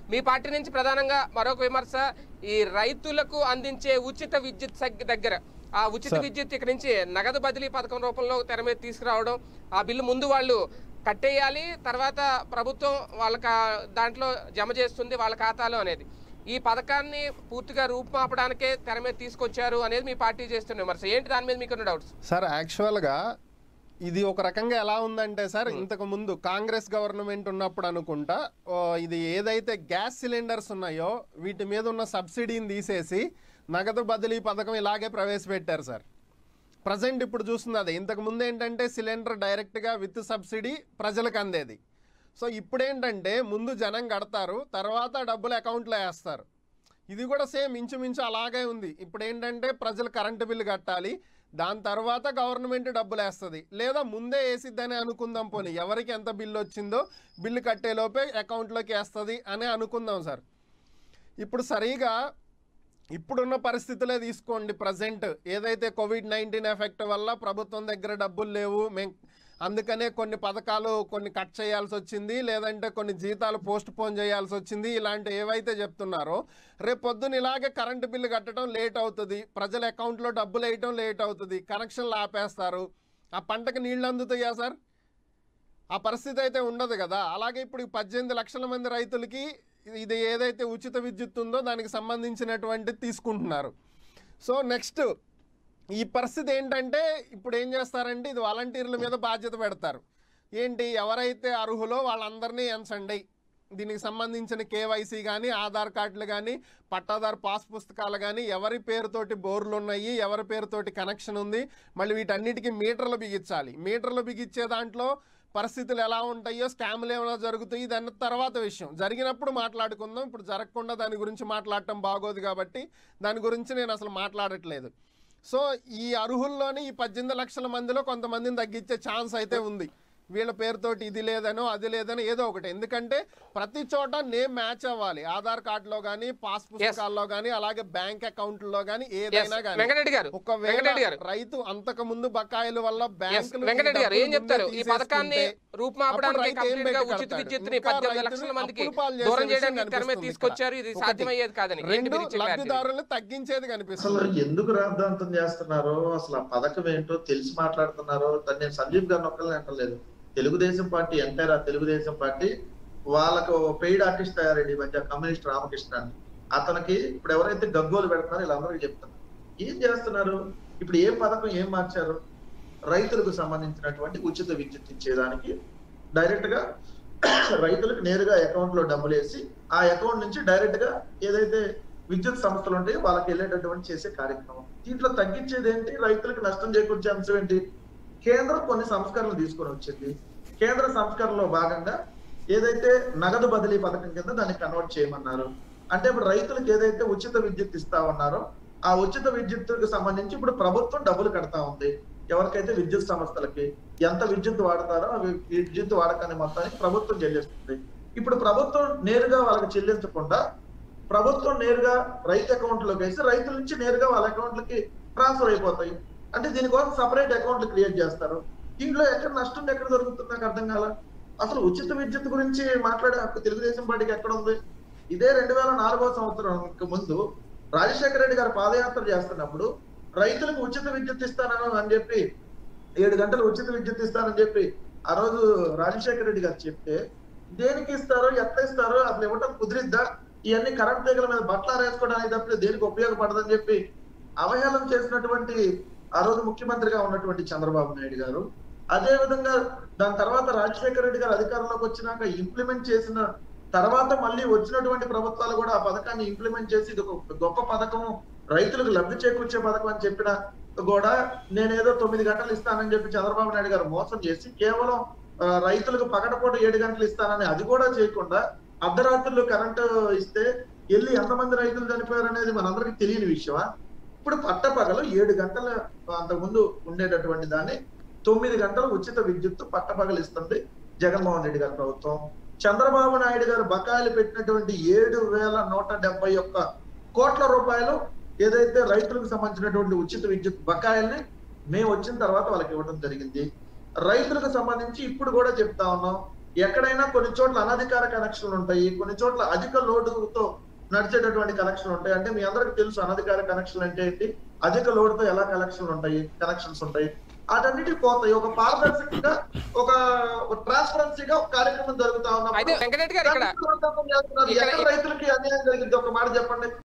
మీ party నుంచి ప్రధానంగా మరొక విమర్శ ఈ రైతులకు అందించే ఉచిత విద్యుత్ సగ్- దగ్గర ఆ ఉచిత విద్యుత్ ఇక్కడ నుంచి నగదు బదిలీ పథకం రూపంలో తెర మీద తీసుకురావడం ఆ బిల్లు ముందు వాళ్ళు కట్టేయాలి తర్వాత ప్రభుత్వం వాళ్ళకి ఆ దాంట్లో జమ చేస్తుంది వాళ్ళ ఖాతాలో అనేది ఈ పథకాన్ని పూర్తిగా రూపుమాపడానికే తెర మీద తీసుకొచ్చారు అనేది మీ పార్టీ చేస్తున్న విమర్శ ఏంటి దాని మీద మీకున్న డౌట్స్ సార్ యాక్చువల్గా ఇది ఒక రకంగా ఎలా ఉందంటే సార్ ఇంతకు ముందు కాంగ్రెస్ గవర్నమెంట్ ఉన్నప్పుడు అనుకుంటా ఓ, ఇది ఏదైతే గ్యాస్ సిలిండర్స్ ఉన్నాయో వీటి మీద ఉన్న సబ్సిడీని తీసేసి నగదు బదిలీ పథకం ఇలాగే ప్రవేశపెట్టారు సార్ ప్రజెంట్ ఇప్పుడు చూస్తుంది అదే ఇంతకు ముందు ఏంటంటే సిలిండర్ డైరెక్ట్గా విత్ సబ్సిడీ ప్రజలకు అందేది సో ఇప్పుడు ఏంటంటే ముందు జనం కడతారు తర్వాత డబ్బులు అకౌంట్లో వేస్తారు ఇది కూడా సేమ్ ఇంచుమించు అలాగే ఉంది ఇప్పుడు ఏంటంటే ప్రజలు కరెంటు బిల్లు కట్టాలి దాని తర్వాత గవర్నమెంట్ డబ్బులు వేస్తుంది లేదా ముందే వేసిద్దని అనుకుందాం పోనీ ఎవరికి ఎంత బిల్లు వచ్చిందో బిల్లు కట్టేలోపే అకౌంట్లోకి వేస్తుంది అని అనుకుందాం సార్ ఇప్పుడు సరిగా ఇప్పుడున్న పరిస్థితులే తీసుకోండి ప్రజెంట్ ఏదైతే కోవిడ్ నైన్టీన్ ఎఫెక్ట్ వల్ల ప్రభుత్వం దగ్గర డబ్బులు లేవు మేం అందుకనే కొన్ని పథకాలు కొన్ని కట్ చేయాల్సి వచ్చింది లేదంటే కొన్ని జీతాలు పోస్ట్ పోన్ చేయాల్సి వచ్చింది ఇలాంటి ఏవైతే చెప్తున్నారో రేపు పొద్దున ఇలాగే కరెంటు బిల్లు కట్టడం లేట్ అవుతుంది ప్రజల అకౌంట్లో డబ్బులు వేయటం లేట్ అవుతుంది కనెక్షన్లు ఆపేస్తారు ఆ పంటకు నీళ్ళు అందుతాయా సార్ ఆ పరిస్థితి అయితే ఉండదు కదా అలాగే ఇప్పుడు ఈ పద్దెనిమిది లక్షల మంది రైతులకి ఇది ఏదైతే ఉచిత విద్యుత్ ఉందో దానికి సంబంధించినటువంటి తీసుకుంటున్నారు సో నెక్స్ట్ ఈ పరిస్థితి ఏంటంటే ఇప్పుడు ఏం చేస్తారంటే ఇది వాలంటీర్ల మీద బాధ్యత పెడతారు ఏంటి ఎవరైతే అర్హులో వాళ్ళందరినీ ఎంచండి దీనికి సంబంధించిన కేవైసీ కానీ ఆధార్ కార్డులు కానీ పట్టాదారు పాస్ పుస్తకాలు కానీ ఎవరి పేరుతోటి బోర్లు ఉన్నాయి ఎవరి పేరుతోటి కనెక్షన్ ఉంది మళ్ళీ వీటన్నిటికీ మీటర్లు బిగించాలి మీటర్లు బిగించే దాంట్లో పరిస్థితులు ఎలా ఉంటాయో స్కామ్లు ఏమైనా జరుగుతాయి ఇది అన్న తర్వాత విషయం జరిగినప్పుడు మాట్లాడుకుందాం ఇప్పుడు జరగకుండా దాని గురించి మాట్లాడటం బాగోదు కాబట్టి దాని గురించి నేను అసలు మాట్లాడట్లేదు సో ఈ అర్హుల్లోని ఈ పద్దెనిమిది లక్షల మందిలో కొంతమందిని తగ్గించే ఛాన్స్ అయితే ఉంది వీళ్ళ పేరుతోటి ఇది లేదనో అది లేదనో ఏదో ఒకటి ఎందుకంటే ప్రతి చోట నేమ్ మ్యాచ్ అవ్వాలి ఆధార్ కార్డులో కానీ పాస్ పుస్తకాల్లో కానీ అలాగే బ్యాంక్ అకౌంట్లో కానీ ఏదైనా కానీ వెంకటరెడ్డి గారు ఒకవేళ వెంకటరెడ్డి గారు రైతు అంతకు ముందు బకాయిల వల్ల Yes, బ్యాంకులు వెంకటరెడ్డి గారు ఏం డబ్బులు చెప్తారు ముందే ఈ పథకాన్ని తీసేసుకుంటే రూపుమాపడానికి అప్పుడు రైతు ఏం కంప్లీట్ గా పెట్టి ఉచిత కడతాడు? విద్యుత్ని ఇంకా పద్దెనిమిది రైతుని లక్షల మందికి అప్పుల పాలు చేసే దూరం విషయం చేయడానికి తెర మీద కనిపిస్తుంది తీసుకొచ్చారు ఇది ఇక్కడ. సాధ్యమయ్యేది కాదని ఏంటి రెండు మీరు ఇచ్చే clarity? లబ్ధిదారులను తగ్గించేది అసలు కనిపిస్తుంది ఎందుకు రాద్ధాంతం చేస్తున్నారో అసలు ఆ పథకం ఏంటో తెలిసి మాట్లాడుతున్నారో దాన్ని నేను సంజీవ్ గారిని ఒక్కరిని అంటలేదు తెలుగుదేశం పార్టీ ఎంటైర్ ఆ తెలుగుదేశం పార్టీ వాళ్ళకు పెయిడ్ ఆర్టిస్ట్ తయారండి ఈ మధ్య కమ్యూనిస్ట్ రామకృష్ణ అని అతనికి ఇప్పుడు ఎవరైతే గగ్గోలు పెడుతున్నారో వీళ్ళందరికీ చెప్తున్నారు ఏం చేస్తున్నారు ఇప్పుడు ఏ పథకం ఏం మార్చారు రైతులకు సంబంధించినటువంటి ఉచిత విద్యుత్ ఇచ్చేదానికి డైరెక్ట్ గా రైతులకు నేరుగా అకౌంట్ లో డబ్బులు వేసి ఆ అకౌంట్ నుంచి డైరెక్ట్ గా ఏదైతే విద్యుత్ సంస్థలు ఉంటాయో వాళ్ళకి వెళ్ళేటటువంటి చేసే కార్యక్రమం దీంట్లో తగ్గించేది ఏంటి రైతులకు నష్టం చేకూర్చే అంశం ఏంటి కేంద్రం కొన్ని సంస్కరణలు తీసుకొని వచ్చింది కేంద్ర సంస్కరణలో భాగంగా ఏదైతే నగదు బదిలీ పథకం కింద దాన్ని కన్వర్ట్ చేయమన్నారు అంటే ఇప్పుడు రైతులకు ఏదైతే ఉచిత విద్యుత్ ఇస్తా ఉన్నారో ఆ ఉచిత విద్యుత్తుకు సంబంధించి ఇప్పుడు ప్రభుత్వం డబ్బులు కడతా ఉంది ఎవరికైతే విద్యుత్ సంస్థలకి ఎంత విద్యుత్ వాడతారో ఆ వి- విద్యుత్ వాడకాన్ని మొత్తానికి ప్రభుత్వం చెల్లిస్తుంది ఇప్పుడు ప్రభుత్వం నేరుగా వాళ్ళకి చెల్లించకుండా ప్రభుత్వం నేరుగా రైతు అకౌంట్ లోకి వేసి రైతుల నుంచి నేరుగా వాళ్ళ అకౌంట్లకి ట్రాన్స్ఫర్ అయిపోతాయి అంటే దీనికోసం సపరేట్ అకౌంట్లు క్రియేట్ చేస్తారు దీంట్లో ఎక్కడ నష్టం ఎక్కడ దొరుకుతుంది నాకు అర్థం కాల అసలు ఉచిత విద్యుత్ గురించి మాట్లాడే హక్కు తెలుగుదేశం పార్టీకి ఎక్కడ ఉంది ఇదే రెండు వేల నాలుగో సంవత్సరం ముందు రాజశేఖర రెడ్డి గారు పాదయాత్ర చేస్తున్నప్పుడు రైతులకు ఉచిత విద్యుత్ ఇస్తానని అని చెప్పి ఏడు గంటలు ఉచిత విద్యుత్ ఇస్తానని చెప్పి ఆ రోజు రాజశేఖర రెడ్డి గారు చెప్తే దేనికి ఇస్తారో ఎట్లా ఇస్తారో అసలు ఇవ్వటం కుదిరిద్దా ఇవన్నీ కరెంట్ తీగల మీద బట్టలు వేసుకోవడానికి తప్పితే దేనికి ఉపయోగపడదని చెప్పి అవహేళన చేసినటువంటి ఆ రోజు ముఖ్యమంత్రిగా ఉన్నటువంటి చంద్రబాబు నాయుడు గారు అదే విధంగా దాని తర్వాత రాజశేఖర రెడ్డి గారు అధికారంలోకి వచ్చినాక ఇంప్లిమెంట్ చేసిన తర్వాత మళ్ళీ వచ్చినటువంటి ప్రభుత్వాలు కూడా ఆ పథకాన్ని ఇంప్లిమెంట్ చేసి ఇది ఒక గొప్ప పథకం రైతులకు లబ్ధి చేకూర్చే పథకం అని చెప్పిన కూడా నేనేదో తొమ్మిది గంటలు ఇస్తానని చెప్పి చంద్రబాబు నాయుడు గారు మోసం చేసి కేవలం ఆ, రైతులకు పగటపూట ఏడు గంటలు ఇస్తానని అది కూడా చేయకుండా అర్ధరాత్రులు కరెంటు ఇస్తే వెళ్ళి ఎంతమంది రైతులు చనిపోయారు అనేది మనందరికీ తెలియని విషయమా ఇప్పుడు పట్టపగలు ఏడు గంటల అంతకుముందు ఉండేటటువంటి దాన్ని తొమ్మిది గంటలు ఉచిత విద్యుత్ పట్టపగలు ఇస్తుంది జగన్మోహన్ రెడ్డి గారి ప్రభుత్వం చంద్రబాబు నాయుడు గారు బకాయిలు పెట్టినటువంటి ఏడు వేల నూట డెబ్బై ఒక్క కోట్ల రూపాయలు ఏదైతే రైతులకు సంబంధించినటువంటి ఉచిత విద్యుత్ బకాయిల్ని మేము వచ్చిన తర్వాత వాళ్ళకి ఇవ్వడం జరిగింది రైతులకు సంబంధించి ఇప్పుడు కూడా చెప్తా ఉన్నాం ఎక్కడైనా కొన్ని చోట్ల అనధికార కనెక్షన్లు ఉంటాయి కొన్ని చోట్ల అధిక లోడుతో నడిచేటటువంటి కనెక్షన్లు ఉంటాయి అంటే మీ అందరికి తెలుసు అనధికార కనెక్షన్ అంటే ఏంటి అధిక లోడుతో ఎలా కనెక్షన్లు ఉంటాయి కనెక్షన్స్ ఉంటాయి వాటన్నిటి పోతాయి ఒక పారదర్శకంగా ఒక ట్రాన్స్పరెన్సీగా ఒక కార్యక్రమం జరుగుతా అయితే ఉన్నప్పుడు వెంకటరెడ్డి గారు ఇక్కడ దాన్ని చేస్తున్నారు. ఇక్కడ- ఎక్కడ రైతులకి అన్యాయం జరిగింది ఒక మాట చెప్పండి